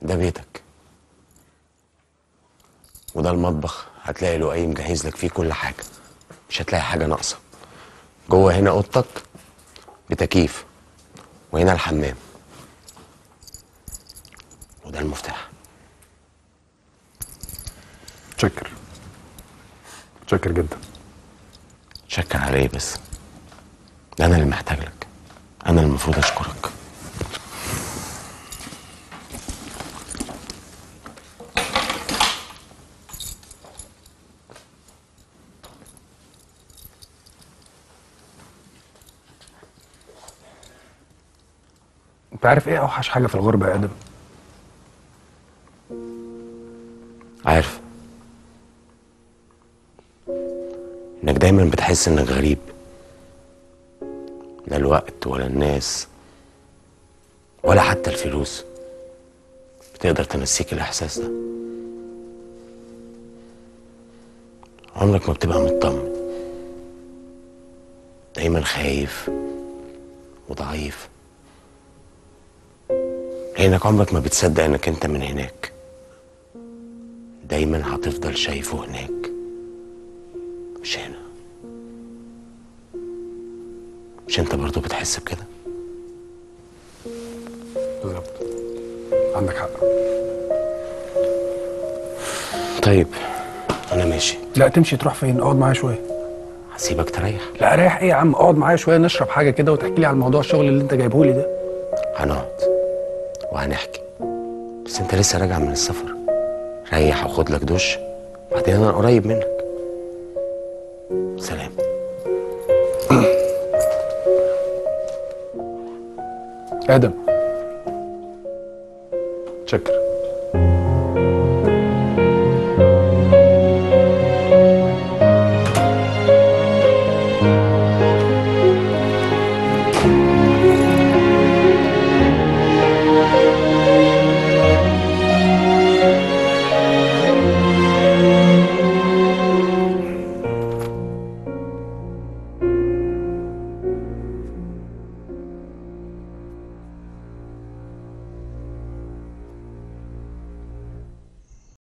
ده بيتك وده المطبخ هتلاقي لؤي مجهز لك فيه كل حاجة مش هتلاقي حاجة ناقصة جوه هنا اوضتك بتكييف وهنا الحمام وده المفتاح متشكر متشكر جدا شكر على ايه بس ده انا اللي محتاج لك انا اللي المفروض اشكرك انت عارف ايه اوحش حاجه في الغربه يا ادم عارف انك دايما بتحس انك غريب لا الوقت ولا الناس ولا حتى الفلوس بتقدر تنسيك الاحساس ده عمرك ما بتبقى مطمن دايما خايف وضعيف لانك عمرك ما بتصدق انك انت من هناك دايما هتفضل شايفه هناك مش هنا مش انت برضو بتحس بكده بالظبط عندك حق طيب انا ماشي لا تمشي تروح فين اقعد معايا شويه هسيبك تريح لا ريح ايه يا عم اقعد معايا شويه نشرب حاجه كده وتحكي لي عن موضوع الشغل اللي انت جايبه لي ده هنقعد وهنحكي بس انت لسه راجع من السفر ريح وخد لك دش بعدين انا قريب منك سلام ادم متشكر